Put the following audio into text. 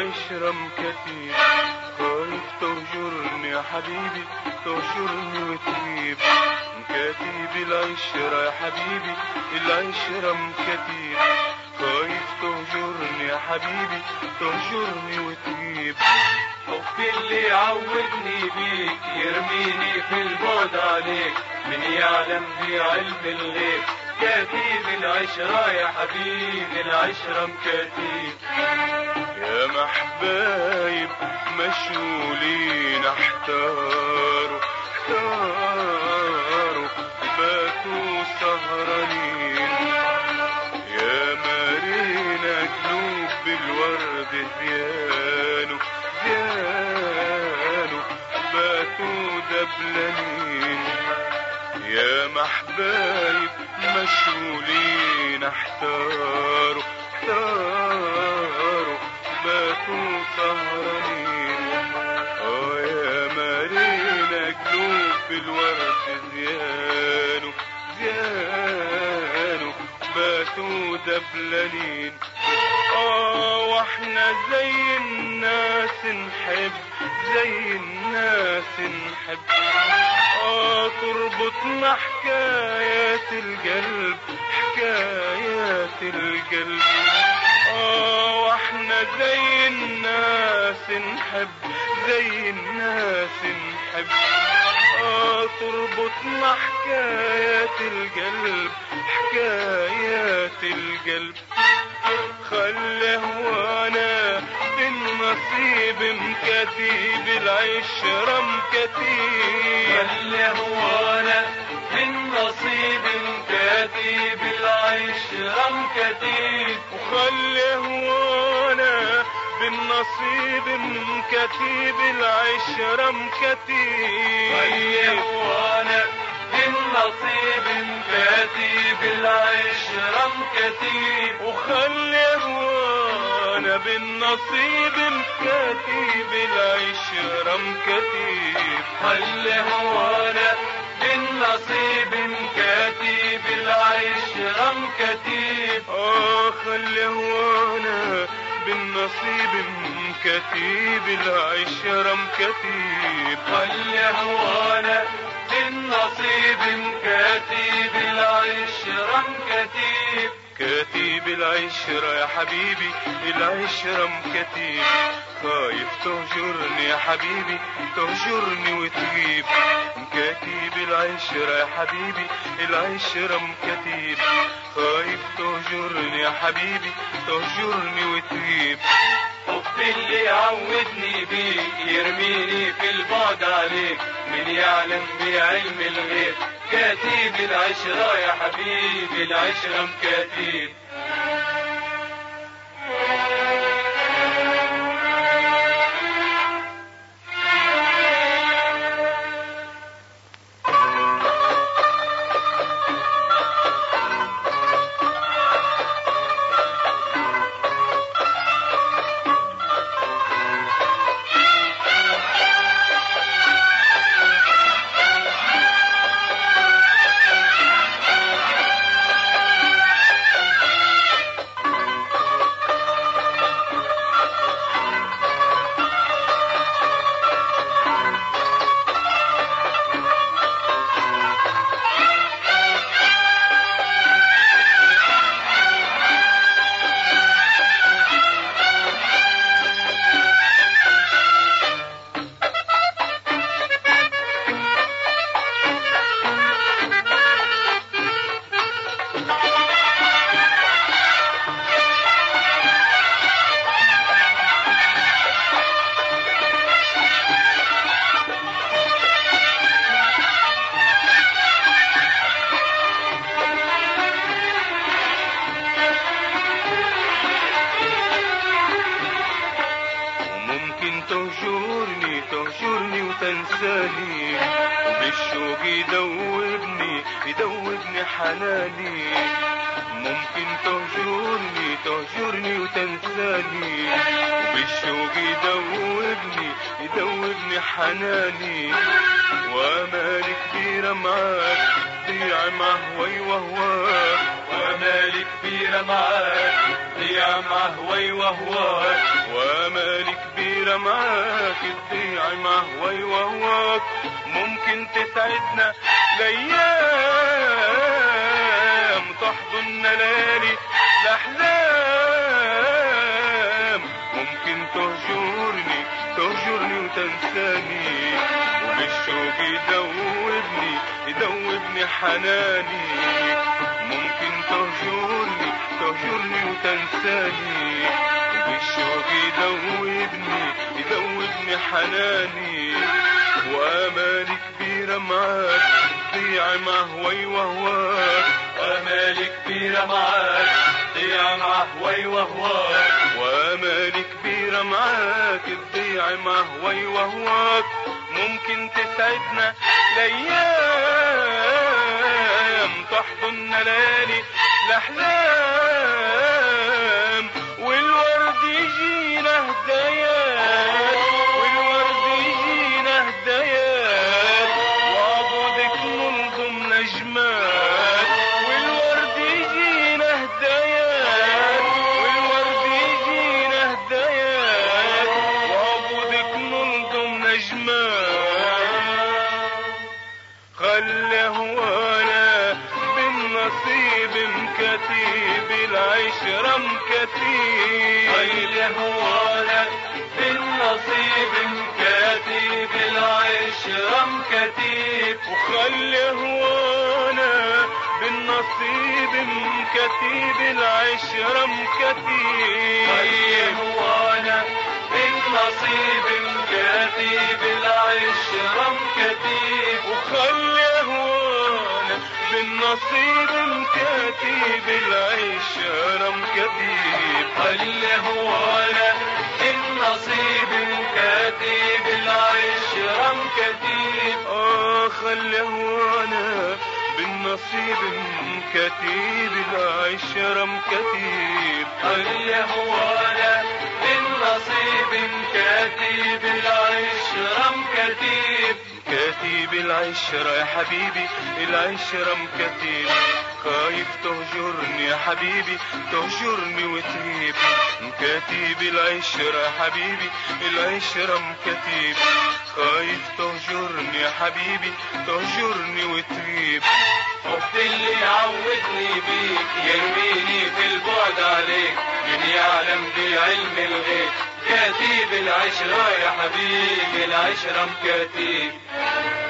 بالعشرة مكتيب خايف تهجرني يا حبيبي تهجرني وتغيب مكاتيب العشرة يا حبيبي العشرة مكاتيب خايف تهجرني يا حبيبي تهجرني وتغيب حبي اللي يعودني بيك يرميني في البعد عليك من يعلم بعلم الغيب كاتب العشرة يا حبيبي العشرة مكاتيب يا محبايب مشغولين احتاروا احتاروا باتوا سهرانين يا مارينا قلوب بالورد زيانوا زيانوا باتوا دبلانين يا محبايب مشغولين احتاروا احتاروا باتوا سهرانين اه يا مارينا قلوب بالورد زيانوا زيانوا باتوا دبلانين اه واحنا زي الناس نحب زي الناس نحب اه تربطنا حكايات القلب حكايات القلب اه واحنا زي الناس نحب زي الناس نحب اه تربطنا حكايات القلب حكايات القلب خله وانا بالنصيب مكتيب العشرة مكتيب اللي هو انا من نصيب كاتب العشرة مكاتيب وخله وانا بالنصيب مكتيب العشرة اللي مكتيب هو انا من نصيب كاتب العشرة مكاتيب وخله وانا بالنصيب مكتيب العشرة مكتيب اللي هو انا من نصيب كاتب العشرة مكاتيب آه خليه وانا بالنصيب مكتيب العشرة مكتيب اللي هو انا من نصيب كاتب العشرة مكاتيب كتيب العشرة يا حبيبي العشرة مكتيب خايف تهجرني يا حبيبي تهجرني وتغيب مكاتيب العشرة يا حبيبي العشرة مكتيب خايف تهجرني يا حبيبي تهجرني وتغيب حب اللي يعودني بيك يرميني في البعد عليك من يعلم بعلم الغيب كاتب العشرة يا حبيبي العشرة مكاتيب وممكن تهجرني تهجرني وتنساني وبالشوق يدوبني يدوبني حناني ممكن تهجرني تهجرني وتنساني وبالشوق يدوبني يدوبني حناني وامال كبيرة معاك تضيع مهوي وهواك ومالي كبيرة معاك ضيع مهوي وهواك وامالي كبيرة معاك تضيع مهوي وهواك ممكن تسعدنا الايام تحضن ليالي الاحلام ممكن تهجرني تهجرني وتنساني وبالشوق يدوبني يدوبني حناني ممكن تهجرني تهجرني وتنساني وبالشوق يدوبني يدوبني حناني وامالي كبيرة معاك تضيع مهوي وهواك ومالي كبيرة معاك ضيع مهوي وهواك وامالي كبيرة معاك تضيع مهوي وهواك ممكن تسعدنا الايام تحضن ليالي الاحلام والورد يجينا هدايات والورد يجينا هدايات وعبودك ننظم نجمات والورد يجينا هدايات والورد يجينا هدايات وعبودك ننظم نجمات خلي هوانا بالنصيب مكتيب العشرة مكتيب خيل هوانا بالنصيب مكاتيب العشرة مكاتيب وخلي هوانا بالنصيب مكتيب العشرة مكتيب خيل هوانا بالنصيب مكاتيب العشرة مكاتيب وخلي هوانا بالنصيب مكاتيب العشرة مكتيب خلي هوانا بالنصيب مكاتيب العشرة مكاتيب آه خلي هوانا بالنصيب مكتيب العشرة مكتيب خلي هوانا بالنصيب مكاتيب العشرة مكاتيب كاتب العشرة يا حبيبي العشرة مكتب خايف تهجرني يا حبيبي تهجرني وتهيب مكاتب العشرة يا حبيبي العشرة مكتب خايف تهجرني يا حبيبي تهجرني وتغيب حب اللي يعودني بيك يرميني في البعد عليك من يعلم بعلم الغيب كاتب العشرة يا حبيبي العشرة مكاتيب